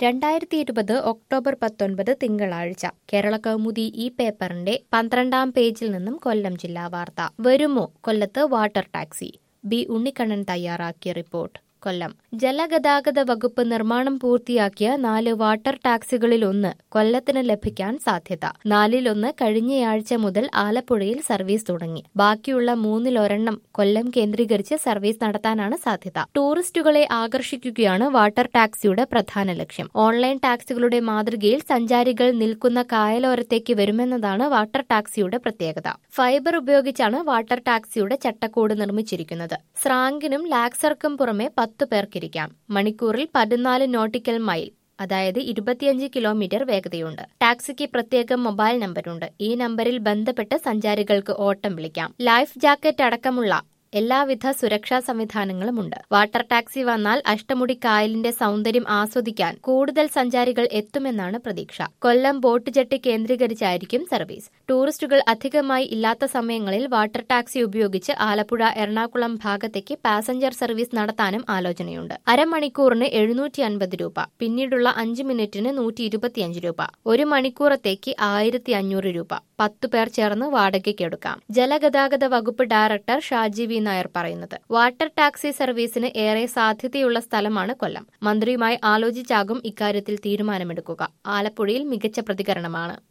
രണ്ടായിരത്തി ഇരുപത് ഒക്ടോബർ പത്തൊൻപത് തിങ്കളാഴ്ച കേരള കൗമുദി ഈ പേപ്പറിന്റെ പന്ത്രണ്ടാം പേജിൽ നിന്നും കൊല്ലം ജില്ലാ വാർത്ത വരുമോ കൊല്ലത്ത് വാട്ടർ ടാക്സി ബി ഉണ്ണിക്കണ്ണൻ തയ്യാറാക്കിയ റിപ്പോർട്ട് കൊല്ലം ജലഗതാഗത വകുപ്പ് നിർമ്മാണം പൂർത്തിയാക്കിയ നാല് വാട്ടർ ടാക്സികളിൽ ഒന്ന് കൊല്ലത്തിന് ലഭിക്കാൻ സാധ്യത നാലിലൊന്ന് കഴിഞ്ഞയാഴ്ച മുതൽ ആലപ്പുഴയിൽ സർവീസ് തുടങ്ങി ബാക്കിയുള്ള മൂന്നിലൊരെണ്ണം കൊല്ലം കേന്ദ്രീകരിച്ച് സർവീസ് നടത്താനാണ് സാധ്യത ടൂറിസ്റ്റുകളെ ആകർഷിക്കുകയാണ് വാട്ടർ ടാക്സിയുടെ പ്രധാന ലക്ഷ്യം ഓൺലൈൻ ടാക്സികളുടെ മാതൃകയിൽ സഞ്ചാരികൾ നിൽക്കുന്ന കായലോരത്തേക്ക് വരുമെന്നതാണ് വാട്ടർ ടാക്സിയുടെ പ്രത്യേകത ഫൈബർ ഉപയോഗിച്ചാണ് വാട്ടർ ടാക്സിയുടെ ചട്ടക്കൂട് നിർമ്മിച്ചിരിക്കുന്നത് സ്രാങ്കിനും ലാക്സർക്കും പുറമെ പത്തു പേർക്കിരിക്കാം മണിക്കൂറിൽ പതിനാല് നോട്ടിക്കൽ മൈൽ അതായത് ഇരുപത്തിയഞ്ച് കിലോമീറ്റർ വേഗതയുണ്ട് ടാക്സിക്ക് പ്രത്യേക മൊബൈൽ നമ്പറുണ്ട് ഈ നമ്പറിൽ ബന്ധപ്പെട്ട് സഞ്ചാരികൾക്ക് ഓട്ടം വിളിക്കാം ലൈഫ് ജാക്കറ്റ് അടക്കമുള്ള എല്ലാവിധ സുരക്ഷാ സംവിധാനങ്ങളുമുണ്ട് വാട്ടർ ടാക്സി വന്നാൽ അഷ്ടമുടി കായലിന്റെ സൗന്ദര്യം ആസ്വദിക്കാൻ കൂടുതൽ സഞ്ചാരികൾ എത്തുമെന്നാണ് പ്രതീക്ഷ കൊല്ലം ബോട്ട് ജെട്ടി കേന്ദ്രീകരിച്ചായിരിക്കും സർവീസ് ടൂറിസ്റ്റുകൾ അധികമായി ഇല്ലാത്ത സമയങ്ങളിൽ വാട്ടർ ടാക്സി ഉപയോഗിച്ച് ആലപ്പുഴ എറണാകുളം ഭാഗത്തേക്ക് പാസഞ്ചർ സർവീസ് നടത്താനും ആലോചനയുണ്ട് അരമണിക്കൂറിന് എഴുന്നൂറ്റി അൻപത് രൂപ പിന്നീടുള്ള അഞ്ച് മിനിറ്റിന് നൂറ്റി ഇരുപത്തിയഞ്ച് രൂപ ഒരു മണിക്കൂറത്തേക്ക് ആയിരത്തി അഞ്ഞൂറ് രൂപ പത്തു പേർ ചേർന്ന് വാടകയ്ക്കെടുക്കാം ജലഗതാഗത വകുപ്പ് ഡയറക്ടർ ഷാജി വി നായർ പറയുന്നത് വാട്ടർ ടാക്സി സർവീസിന് ഏറെ സാധ്യതയുള്ള സ്ഥലമാണ് കൊല്ലം മന്ത്രിയുമായി ആലോചിച്ചാകും ഇക്കാര്യത്തിൽ തീരുമാനമെടുക്കുക ആലപ്പുഴയിൽ മികച്ച പ്രതികരണമാണ്